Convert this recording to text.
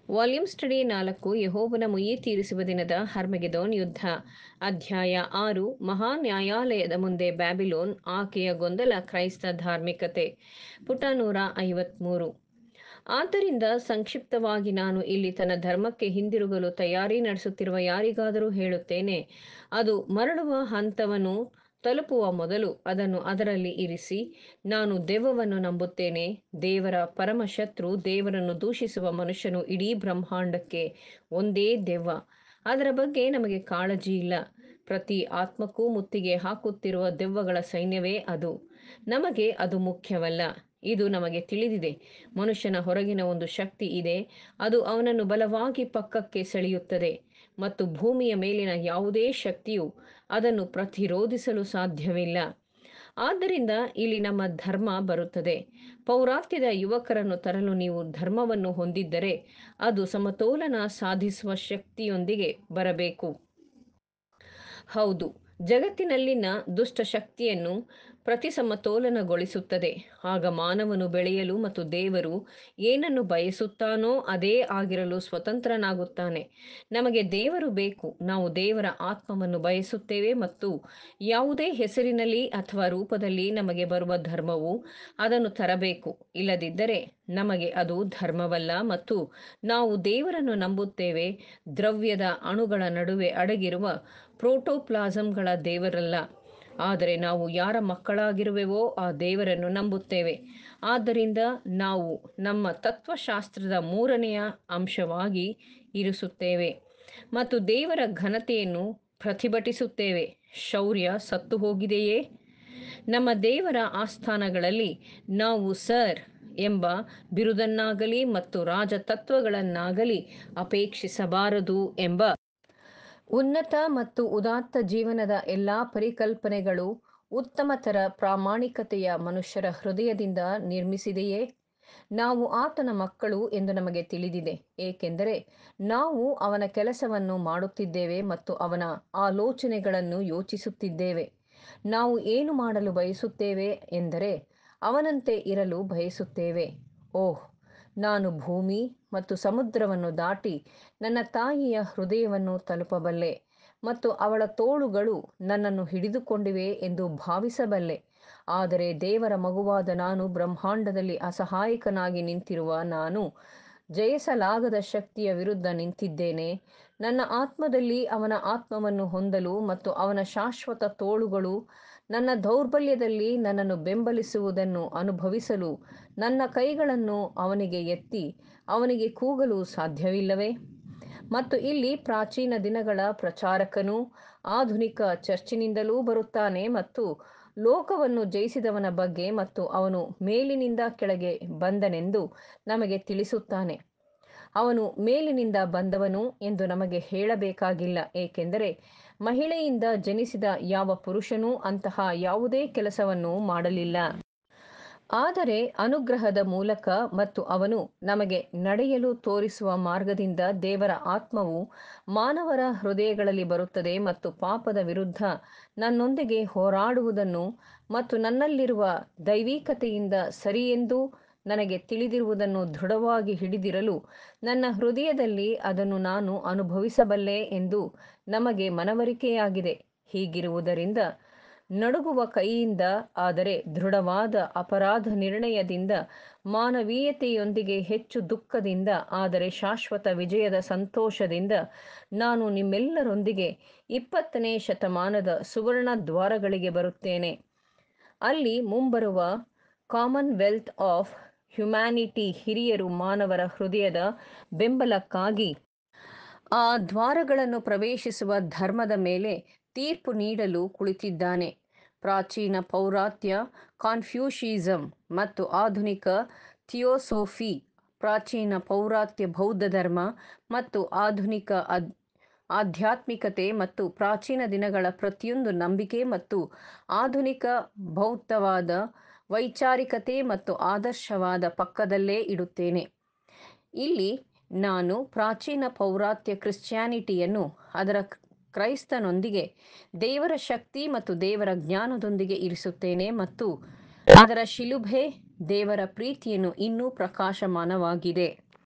volume study ನಾಲ್ಕು ಯಹೋವನ ಮುಯ್ಯಿ ತೀರಿಸುವ ದಿನದ ಹರ್ಮಗೆದೋನ್ ಯುದ್ಧ ಅಧ್ಯಾಯ ಆರು ಮಹಾ ನ್ಯಾಯಾಲಯದ ಮುಂದೆ ಬ್ಯಾಬಿಲೋನ್ ಆಕೆಯ ಗೊಂದಲ ಕ್ರೈಸ್ತ ಧಾರ್ಮಿಕತೆ ಪುಟ ನೂರ ಐವತ್ಮೂರು ಆದ್ದರಿಂದ ಸಂಕ್ಷಿಪ್ತವಾಗಿ ನಾನು ಇಲ್ಲಿ ತನ್ನ ಧರ್ಮಕ್ಕೆ ಹಿಂದಿರುಗಲು ತಯಾರಿ ನಡೆಸುತ್ತಿರುವ ಯಾರಿಗಾದರೂ ಹೇಳುತ್ತೇನೆ ಅದು ಮರಳುವ ಹಂತವನ್ನು ತಲುಪುವ ಮೊದಲು ಅದನ್ನು ಅದರಲ್ಲಿ ಇರಿಸಿ ನಾನು ದೆವ್ವವನ್ನು ನಂಬುತ್ತೇನೆ ದೇವರ ಪರಮಶತ್ರು ದೇವರನ್ನು ದೂಷಿಸುವ ಮನುಷ್ಯನು ಇಡೀ ಬ್ರಹ್ಮಾಂಡಕ್ಕೆ ಒಂದೇ ದೆವ್ವ ಅದರ ಬಗ್ಗೆ ನಮಗೆ ಕಾಳಜಿ ಇಲ್ಲ ಪ್ರತಿ ಆತ್ಮಕ್ಕೂ ಮುತ್ತಿಗೆ ಹಾಕುತ್ತಿರುವ ದೆವ್ವಗಳ ಸೈನ್ಯವೇ ಅದು ನಮಗೆ ಅದು ಮುಖ್ಯವಲ್ಲ ಇದು ನಮಗೆ ತಿಳಿದಿದೆ ಮನುಷ್ಯನ ಹೊರಗಿನ ಒಂದು ಶಕ್ತಿ ಇದೆ ಅದು ಅವನನ್ನು ಬಲವಾಗಿ ಪಕ್ಕಕ್ಕೆ ಸೆಳೆಯುತ್ತದೆ ಮತ್ತು ಭೂಮಿಯ ಮೇಲಿನ ಯಾವುದೇ ಶಕ್ತಿಯು ಅದನ್ನು ಪ್ರತಿರೋಧಿಸಲು ಸಾಧ್ಯವಿಲ್ಲ ಆದ್ದರಿಂದ ಇಲ್ಲಿ ನಮ್ಮ ಧರ್ಮ ಬರುತ್ತದೆ ಪೌರಾತ್ಯದ ಯುವಕರನ್ನು ತರಲು ನೀವು ಧರ್ಮವನ್ನು ಹೊಂದಿದ್ದರೆ ಅದು ಸಮತೋಲನ ಸಾಧಿಸುವ ಶಕ್ತಿಯೊಂದಿಗೆ ಬರಬೇಕು ಹೌದು ಜಗತ್ತಿನಲ್ಲಿನ ದುಷ್ಟ ಶಕ್ತಿಯನ್ನು ಪ್ರತಿ ಸಮತೋಲನಗೊಳಿಸುತ್ತದೆ ಆಗ ಮಾನವನು ಬೆಳೆಯಲು ಮತ್ತು ದೇವರು ಏನನ್ನು ಬಯಸುತ್ತಾನೋ ಅದೇ ಆಗಿರಲು ಸ್ವತಂತ್ರನಾಗುತ್ತಾನೆ ನಮಗೆ ದೇವರು ಬೇಕು ನಾವು ದೇವರ ಆತ್ಮವನ್ನು ಬಯಸುತ್ತೇವೆ ಮತ್ತು ಯಾವುದೇ ಹೆಸರಿನಲ್ಲಿ ಅಥವಾ ರೂಪದಲ್ಲಿ ನಮಗೆ ಬರುವ ಧರ್ಮವು ಅದನ್ನು ತರಬೇಕು ಇಲ್ಲದಿದ್ದರೆ ನಮಗೆ ಅದು ಧರ್ಮವಲ್ಲ ಮತ್ತು ನಾವು ದೇವರನ್ನು ನಂಬುತ್ತೇವೆ ದ್ರವ್ಯದ ಅಣುಗಳ ನಡುವೆ ಅಡಗಿರುವ ಪ್ರೋಟೋಪ್ಲಾಸಮ್ಗಳ ದೇವರಲ್ಲ ಆದರೆ ನಾವು ಯಾರ ಮಕ್ಕಳಾಗಿರುವೆವೋ ಆ ದೇವರನ್ನು ನಂಬುತ್ತೇವೆ ಆದ್ದರಿಂದ ನಾವು ನಮ್ಮ ತತ್ವಶಾಸ್ತ್ರದ ಮೂರನೆಯ ಅಂಶವಾಗಿ ಇರಿಸುತ್ತೇವೆ ಮತ್ತು ದೇವರ ಘನತೆಯನ್ನು ಪ್ರತಿಭಟಿಸುತ್ತೇವೆ ಶೌರ್ಯ ಸತ್ತು ಹೋಗಿದೆಯೇ ನಮ್ಮ ದೇವರ ಆಸ್ಥಾನಗಳಲ್ಲಿ ನಾವು ಸರ್ ಎಂಬ ಬಿರುದನ್ನಾಗಲಿ ಮತ್ತು ರಾಜತತ್ವಗಳನ್ನಾಗಲಿ ಅಪೇಕ್ಷಿಸಬಾರದು ಎಂಬ ಉನ್ನತ ಮತ್ತು ಉದಾತ್ತ ಜೀವನದ ಎಲ್ಲ ಪರಿಕಲ್ಪನೆಗಳು ಉತ್ತಮತರ ಪ್ರಾಮಾಣಿಕತೆಯ ಮನುಷ್ಯರ ಹೃದಯದಿಂದ ನಿರ್ಮಿಸಿದೆಯೇ ನಾವು ಆತನ ಮಕ್ಕಳು ಎಂದು ನಮಗೆ ತಿಳಿದಿದೆ ಏಕೆಂದರೆ ನಾವು ಅವನ ಕೆಲಸವನ್ನು ಮಾಡುತ್ತಿದ್ದೇವೆ ಮತ್ತು ಅವನ ಆಲೋಚನೆಗಳನ್ನು ಯೋಚಿಸುತ್ತಿದ್ದೇವೆ ನಾವು ಏನು ಮಾಡಲು ಬಯಸುತ್ತೇವೆ ಎಂದರೆ ಅವನಂತೆ ಇರಲು ಬಯಸುತ್ತೇವೆ ಓಹ್ ನಾನು ಭೂಮಿ ಮತ್ತು ಸಮುದ್ರವನ್ನು ದಾಟಿ ನನ್ನ ತಾಯಿಯ ಹೃದಯವನ್ನು ತಲುಪಬಲ್ಲೆ ಮತ್ತು ಅವಳ ತೋಳುಗಳು ನನ್ನನ್ನು ಹಿಡಿದುಕೊಂಡಿವೆ ಎಂದು ಭಾವಿಸಬಲ್ಲೆ ಆದರೆ ದೇವರ ಮಗುವಾದ ನಾನು ಬ್ರಹ್ಮಾಂಡದಲ್ಲಿ ಅಸಹಾಯಕನಾಗಿ ನಿಂತಿರುವ ನಾನು ಜಯಿಸಲಾಗದ ಶಕ್ತಿಯ ವಿರುದ್ಧ ನಿಂತಿದ್ದೇನೆ ನನ್ನ ಆತ್ಮದಲ್ಲಿ ಅವನ ಆತ್ಮವನ್ನು ಹೊಂದಲು ಮತ್ತು ಅವನ ಶಾಶ್ವತ ತೋಳುಗಳು ನನ್ನ ದೌರ್ಬಲ್ಯದಲ್ಲಿ ನನ್ನನ್ನು ಬೆಂಬಲಿಸುವುದನ್ನು ಅನುಭವಿಸಲು ನನ್ನ ಕೈಗಳನ್ನು ಅವನಿಗೆ ಎತ್ತಿ ಅವನಿಗೆ ಕೂಗಲು ಸಾಧ್ಯವಿಲ್ಲವೇ ಮತ್ತು ಇಲ್ಲಿ ಪ್ರಾಚೀನ ದಿನಗಳ ಪ್ರಚಾರಕನು ಆಧುನಿಕ ಚರ್ಚಿನಿಂದಲೂ ಬರುತ್ತಾನೆ ಮತ್ತು ಲೋಕವನ್ನು ಜಯಿಸಿದವನ ಬಗ್ಗೆ ಮತ್ತು ಅವನು ಮೇಲಿನಿಂದ ಕೆಳಗೆ ಬಂದನೆಂದು ನಮಗೆ ತಿಳಿಸುತ್ತಾನೆ ಅವನು ಮೇಲಿನಿಂದ ಬಂದವನು ಎಂದು ನಮಗೆ ಹೇಳಬೇಕಾಗಿಲ್ಲ ಏಕೆಂದರೆ ಮಹಿಳೆಯಿಂದ ಜನಿಸಿದ ಯಾವ ಪುರುಷನೂ ಅಂತಹ ಯಾವುದೇ ಕೆಲಸವನ್ನು ಮಾಡಲಿಲ್ಲ ಆದರೆ ಅನುಗ್ರಹದ ಮೂಲಕ ಮತ್ತು ಅವನು ನಮಗೆ ನಡೆಯಲು ತೋರಿಸುವ ಮಾರ್ಗದಿಂದ ದೇವರ ಆತ್ಮವು ಮಾನವರ ಹೃದಯಗಳಲ್ಲಿ ಬರುತ್ತದೆ ಮತ್ತು ಪಾಪದ ವಿರುದ್ಧ ನನ್ನೊಂದಿಗೆ ಹೋರಾಡುವುದನ್ನು ಮತ್ತು ನನ್ನಲ್ಲಿರುವ ದೈವಿಕತೆಯಿಂದ ಸರಿಯೆಂದು ನನಗೆ ತಿಳಿದಿರುವುದನ್ನು ದೃಢವಾಗಿ ಹಿಡಿದಿರಲು ನನ್ನ ಹೃದಯದಲ್ಲಿ ಅದನ್ನು ನಾನು ಅನುಭವಿಸಬಲ್ಲೆ ಎಂದು ನಮಗೆ ಮನವರಿಕೆಯಾಗಿದೆ ಹೀಗಿರುವುದರಿಂದ ನಡುಗುವ ಕೈಯಿಂದ ಆದರೆ ದೃಢವಾದ ಅಪರಾಧ ನಿರ್ಣಯದಿಂದ ಮಾನವೀಯತೆಯೊಂದಿಗೆ ಹೆಚ್ಚು ದುಃಖದಿಂದ ಆದರೆ ಶಾಶ್ವತ ವಿಜಯದ ಸಂತೋಷದಿಂದ ನಾನು ನಿಮ್ಮೆಲ್ಲರೊಂದಿಗೆ ಇಪ್ಪತ್ತನೇ ಶತಮಾನದ ಸುವರ್ಣ ದ್ವಾರಗಳಿಗೆ ಬರುತ್ತೇನೆ ಅಲ್ಲಿ ಮುಂಬರುವ ಕಾಮನ್ವೆಲ್ತ್ ಆಫ್ ಹ್ಯುಮ್ಯಾನಿಟಿ ಹಿರಿಯರು ಮಾನವರ ಹೃದಯದ ಬೆಂಬಲಕ್ಕಾಗಿ ಆ ದ್ವಾರಗಳನ್ನು ಪ್ರವೇಶಿಸುವ ಧರ್ಮದ ಮೇಲೆ ತೀರ್ಪು ನೀಡಲು ಕುಳಿತಿದ್ದಾನೆ ಪ್ರಾಚೀನ ಪೌರಾತ್ಯ ಕಾನ್ಫ್ಯೂಷಿಸಂ ಮತ್ತು ಆಧುನಿಕ ಥಿಯೋಸೋಫಿ ಪ್ರಾಚೀನ ಪೌರಾತ್ಯ ಬೌದ್ಧ ಧರ್ಮ ಮತ್ತು ಆಧುನಿಕ ಆಧ್ಯಾತ್ಮಿಕತೆ ಮತ್ತು ಪ್ರಾಚೀನ ದಿನಗಳ ಪ್ರತಿಯೊಂದು ನಂಬಿಕೆ ಮತ್ತು ಆಧುನಿಕ ಬೌದ್ಧವಾದ ವೈಚಾರಿಕತೆ ಮತ್ತು ಆದರ್ಶವಾದ ಪಕ್ಕದಲ್ಲೇ ಇಡುತ್ತೇನೆ ಇಲ್ಲಿ ನಾನು ಪ್ರಾಚೀನ ಪೌರಾತ್ಯ ಕ್ರಿಶ್ಚಿಯಾನಿಟಿಯನ್ನು ಅದರ ಕ್ರೈಸ್ತನೊಂದಿಗೆ ದೇವರ ಶಕ್ತಿ ಮತ್ತು ದೇವರ ಜ್ಞಾನದೊಂದಿಗೆ ಇರಿಸುತ್ತೇನೆ ಮತ್ತು ಅದರ ಶಿಲುಬೆ ದೇವರ ಪ್ರೀತಿಯನ್ನು ಇನ್ನೂ ಪ್ರಕಾಶಮಾನವಾಗಿದೆ